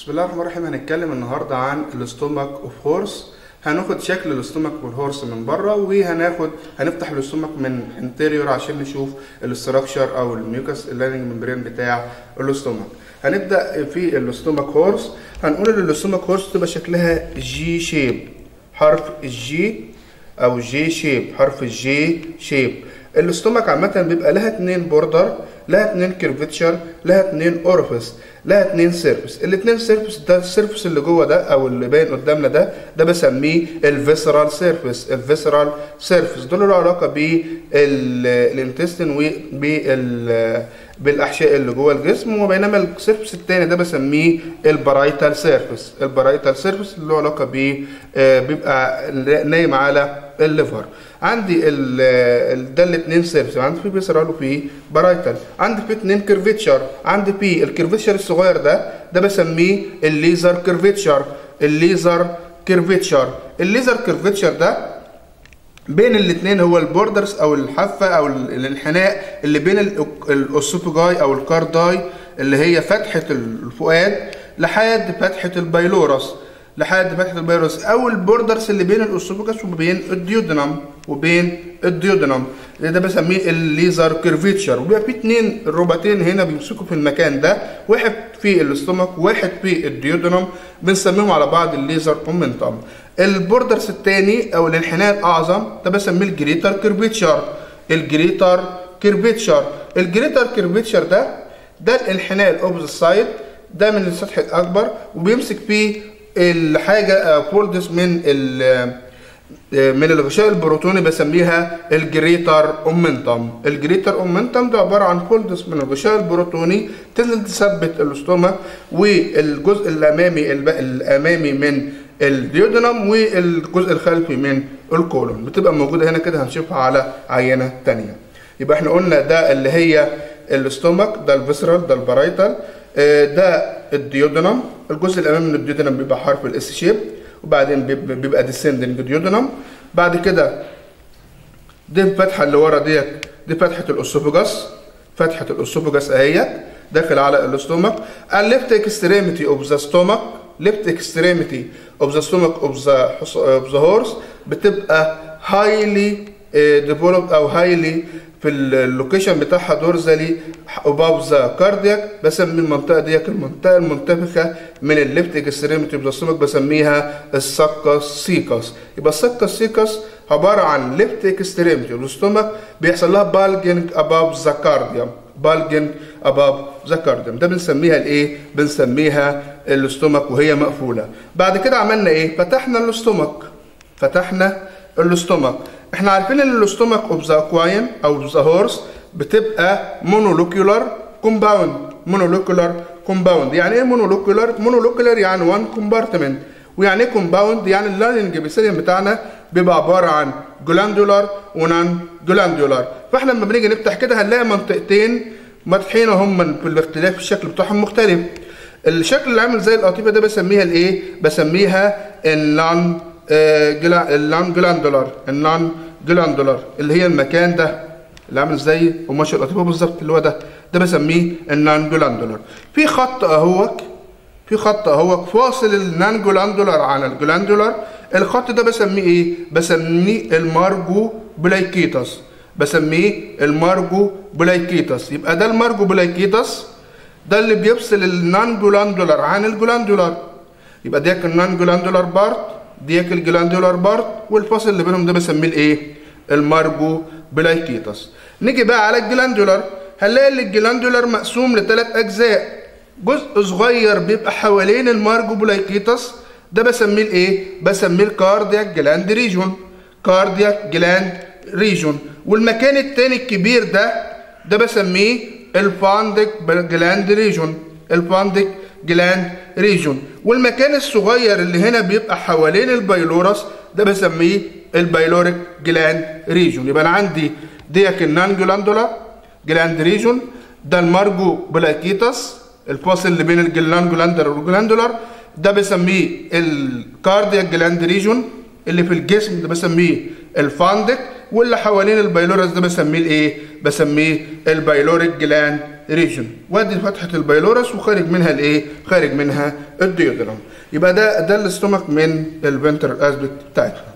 بسم الله الرحمن الرحيم هنتكلم النهارده عن الاستومك اوف هورس هناخد شكل الاستومك والهورس من بره وهناخد هنفتح الاستومك من انتيريور عشان نشوف الاستراكشر او الميوكس اللاننج ممبرين بتاع الاستومك هنبدا في الاستومك هورس هنقول ان الاستومك هورس تبقى شكلها جي شيب حرف الجي او جي شيب حرف الجي شيب الاستومك عامة بيبقى لها اتنين بوردر لها اتنين كيرفتشر لها اتنين اورفيس لها اتنين سيرفس الاتنين سيرفس ده السيرفس اللي جوه ده او اللي باين قدامنا ده ده بسميه الفيسرال سيرفس الفيسرال سيرفس دول له علاقه بالانتستين وبال بالاحشاء اللي جوه الجسم وبينما السيرفس الثاني ده بسميه البرايتال سيرفس البرايتال سيرفس اللي له علاقه ب بيبقى نايم على الليفر عندي ال ده الاثنين سيرفس عندي في فيسرال وفي برايتال عندي في اثنين كيرفيتشر عندي في الكيرفيتشر الصغير ده ده بسميه الليزر كيرفيتشر الليزر كيرفيتشر الليزر كيرفيتشر ده بين الاثنين هو البوردرز او الحافه او الانحناء اللي بين الاوسوفوجاي او الكارداي اللي هي فتحه الفؤاد لحد فتحه البايلورس لحد فتحه البايلورس او البوردرز اللي بين الاوسوفوجاس وبين الديودنم وبين الديودنم ده بسميه الليزر كيرفيتشر وبيبقى في اتنين رباطين هنا بيمسكوا في المكان ده واحد في الاستومك واحد في الديودنم بنسميهم على بعض الليزر مومنتم البوردرز الثاني او الانحناء الاعظم ده بسميه الجريتر كيرفيتشر الجريتر كيرفيتشر الجريتر كيرفيتشر ده ده الانحناء الاوبوزيت سايد ده من السطح الاكبر وبيمسك فيه الحاجه فولدز من ال من الغشاء البروتوني بسميها الجريتر اومنتم الجريتر اومنتم ده عباره عن فولدز من الغشاء البروتوني تنزل تثبت الاستوما والجزء الامامي الامامي من الديودنم والجزء الخلفي من الكولون بتبقى موجوده هنا كده هنشوفها على عينه تانية يبقى احنا قلنا ده اللي هي الاستومك ده الفيسرال ده البرايتال ده الديودنم الجزء الامامي من الديودنم بيبقى حرف الاس شيب وبعدين بيبقى ديسندنج ديودنم بعد كده دي الفتحه اللي ورا ديت دي فتحه الاسوفوجاس فتحه الاسوفوجاس اهيت داخل على الاستومك الليفت اكستريميتي اوف ذا ستومك ليفت اكستريميتي اوف ذا ستومك اوف ذا اوف ذا هورس بتبقى هايلي ديفلوبد او هايلي في اللوكيشن بتاعها دورزالي اباف ذا كاردياك بسمي المنطقه ديت المنطقه المنتفخه من الليفت اكستريميتي اوف ذا ستومك بسميها السكس سيكس يبقى السكس سيكس عباره عن ليفت اكستريميتي اوف ذا ستومك بيحصل لها بالجنج اباف ذا كارديوم بالجنج اباف ذا كارديوم ده بنسميها الايه بنسميها الاستومك وهي مقفوله بعد كده عملنا ايه فتحنا الاستومك فتحنا الاستومك احنا عارفين ان الاستومك اوف ذا اكواين او ذا هورس بتبقى مونولوكيولار كومباوند مونولوكيولار كومباوند يعني ايه مونولوكيولار مونولوكيولار يعني وان كومبارتمنت ويعني ايه كومباوند يعني اللارنج بيسيليوم بتاعنا بيبقى عباره عن جلاندولار ونان جلاندولار فاحنا لما بنيجي نفتح كده هنلاقي منطقتين مفتحين هم في الاختلاف الشكل بتاعهم مختلف الشكل اللي عامل زي القطيفه ده بسميها الايه بسميها النان اللان جلاندولار اللان جلاندولار اللي هي المكان ده اللي عامل زي قماش القطيفه بالظبط اللي هو ده ده بسميه النان جلاندولار في خط اهوك في خط اهوك فاصل النان جلاندولار عن الجلاندولار الخط ده بسميه ايه بسميه المارجو بلايكيتاس بسميه المارجو بلايكيتاس يبقى ده المارجو بلايكيتاس ده اللي بيفصل النان جلاندولار عن الجلاندولار يبقى ديك النان جلاندولار بارت ديك الجلاندولار بارت والفاصل اللي بينهم ده بسميه الايه المارجو بلايكيتاس نيجي بقى على الجلاندولار هنلاقي ان الجلاندولار مقسوم لثلاث اجزاء جزء صغير بيبقى حوالين المارجو بلايكيتاس ده بسميه الايه بسميه الكاردياك جلاند ريجون كاردياك جلاند ريجون والمكان التاني الكبير ده ده بسميه الفاندك جلاند ريجون الفاندك جلاند ريجون والمكان الصغير اللي هنا بيبقى حوالين البايلورس ده بسميه البايلوريك جلاند ريجون يبقى انا عندي ديك النان جلاندولا جلاند ريجون ده المارجو بلاكيتاس الفاصل اللي بين الجلان جلاندر والجلاندولار ده بسميه الكاردياك جلاند ريجون اللي في الجسم ده بسميه الفاندك واللي حوالين البايلورس ده بسميه الايه بسميه البايلوريك جلاند ريجن وادي فتحه البايلورس وخارج منها الايه خارج منها الديودرم يبقى ده ده الاستومك من الفنترال اسبكت بتاعتنا